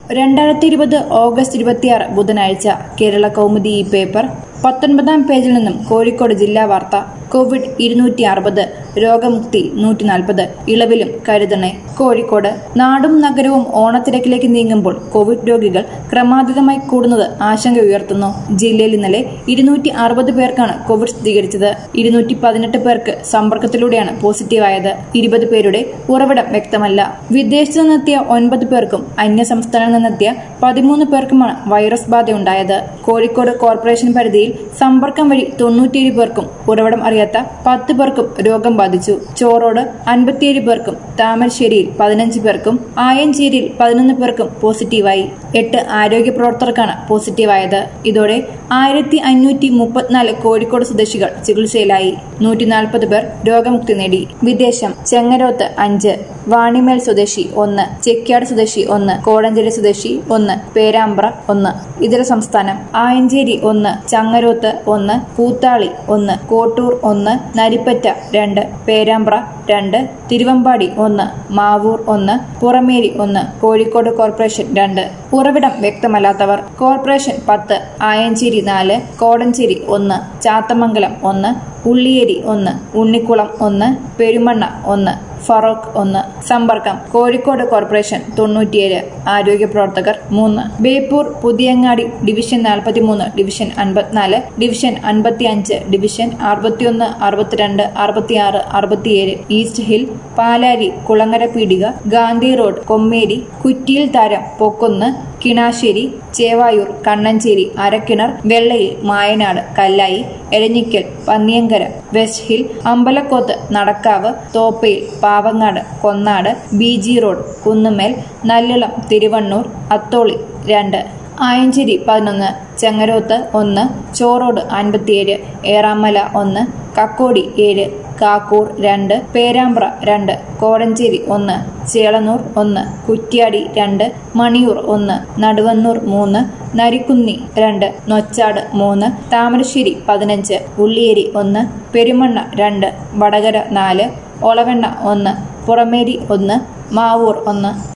രണ്ടായിരത്തി ഇരുപത് ഓഗസ്റ്റ് ഇരുപത്തിയാറ് ബുധനാഴ്ച കേരള കൗമുദി ഈ പേപ്പർ പത്തൊൻപതാം പേജിൽ നിന്നും കോഴിക്കോട് ജില്ലാ വാർത്ത കോവിഡ് ഇരുന്നൂറ്റി അറുപത് രോഗമുക്തി നൂറ്റി നാൽപ്പത് ഇളവിലും കരുതണേ കോഴിക്കോട് നാടും നഗരവും ഓണത്തിരക്കിലേക്ക് നീങ്ങുമ്പോൾ കോവിഡ് രോഗികൾ ക്രമാതീതമായി കൂടുന്നത് ആശങ്ക ഉയർത്തുന്നു ജില്ലയിൽ ഇന്നലെ ഇരുന്നൂറ്റി അറുപത് പേർക്കാണ് കോവിഡ് സ്ഥിരീകരിച്ചത് ഇരുന്നൂറ്റി പതിനെട്ട് പേർക്ക് സമ്പർക്കത്തിലൂടെയാണ് പോസിറ്റീവായത് ഇരുപത് പേരുടെ ഉറവിടം വ്യക്തമല്ല വിദേശത്തു നിന്നെത്തിയ ഒൻപത് പേർക്കും അന്യ സംസ്ഥാനങ്ങളിൽ നിന്നെത്തിയ പതിമൂന്ന് പേർക്കുമാണ് വൈറസ് ബാധയുണ്ടായത് കോഴിക്കോട് കോർപ്പറേഷൻ പരിധിയിൽ സമ്പർക്കം വഴി തൊണ്ണൂറ്റിയേഴ് പേർക്കും ഉറവിടം അറിയാത്ത പത്ത് പേർക്കും രോഗം ബാധിച്ചു ചോറോട് അൻപത്തിയേഴ് പേർക്കും താമരശ്ശേരിയിൽ പതിനഞ്ച് പേർക്കും ആയഞ്ചേരിയിൽ പതിനൊന്ന് പേർക്കും പോസിറ്റീവായി എട്ട് ആരോഗ്യ പ്രവർത്തകർക്കാണ് പോസിറ്റീവായത് ഇതോടെ ആയിരത്തി അഞ്ഞൂറ്റി മുപ്പത്തിനാല് കോഴിക്കോട് സ്വദേശികൾ ചികിത്സയിലായി നൂറ്റി നാൽപ്പത് പേർ രോഗമുക്തി നേടി വിദേശം ചെങ്ങരോത്ത് അഞ്ച് വാണിമേൽ സ്വദേശി ഒന്ന് ചെക്യാട് സ്വദേശി ഒന്ന് കോടഞ്ചേരി സ്വദേശി ഒന്ന് പേരാമ്പ്ര ഒന്ന് ഇതര സംസ്ഥാനം ആയഞ്ചേരി ഒന്ന് ചങ്ങരോത്ത് ഒന്ന് കൂത്താളി ഒന്ന് കോട്ടൂർ ഒന്ന് നരിപ്പറ്റ രണ്ട് പേരാമ്പ്ര രണ്ട് തിരുവമ്പാടി ഒന്ന് മാവൂർ ഒന്ന് പുറമേരി ഒന്ന് കോഴിക്കോട് കോർപ്പറേഷൻ രണ്ട് ഉറവിടം വ്യക്തമല്ലാത്തവർ കോർപ്പറേഷൻ പത്ത് ആയഞ്ചേരി നാല് കോടഞ്ചേരി ഒന്ന് ചാത്തമംഗലം ഒന്ന് ഉള്ളിയേരി ഒന്ന് ഉണ്ണിക്കുളം ഒന്ന് പെരുമണ്ണ ഒന്ന് ഫറോക്ക് ഒന്ന് സമ്പർക്കം കോഴിക്കോട് കോർപ്പറേഷൻ തൊണ്ണൂറ്റിയേഴ് ആരോഗ്യ പ്രവർത്തകർ മൂന്ന് ബേപ്പൂർ പുതിയങ്ങാടി ഡിവിഷൻ നാൽപ്പത്തിമൂന്ന് ഡിവിഷൻ അൻപത്തിനാല് ഡിവിഷൻ അൻപത്തിയഞ്ച് ഡിവിഷൻ അറുപത്തിയൊന്ന് അറുപത്തിരണ്ട് അറുപത്തിയാറ് അറുപത്തിയേഴ് ഈസ്റ്റ് ഹിൽ പാലാരി കുളങ്ങര പീടിക ഗാന്ധി റോഡ് കൊമ്മേരി കുറ്റിയിൽ താരം Pokkunnu Kinassery Chevayur Kannancheri Arakkinar Vellayil Mayanad Kallai Eranhikkal Panniyankara west hill Ambalakoth Nadakkavu Thoppayil Pavangad Konnad B G road Kunnummel Nallalam Thiruvannur Atholi രണ്ട് ആയഞ്ചേരി പതിനൊന്ന് ചെങ്ങരോത്ത് ഒന്ന് ചോറോട് അൻപത്തിയേഴ് ഏറാമല ഒന്ന് കക്കോടി ഏഴ് കാക്കൂർ രണ്ട് പേരാമ്പ്ര രണ്ട് കോടഞ്ചേരി ഒന്ന് ചേളന്നൂർ ഒന്ന് കുറ്റ്യാടി രണ്ട് മണിയൂർ ഒന്ന് നടുവന്നൂർ മൂന്ന് നരിക്കുന്നി രണ്ട് നൊച്ചാട് മൂന്ന് താമരശ്ശേരി പതിനഞ്ച് ഉള്ളിയേരി ഒന്ന് പെരുമണ്ണ രണ്ട് വടകര നാല് ഒളവെണ്ണ ഒന്ന് പുറമേരി ഒന്ന് മാവൂർ ഒന്ന്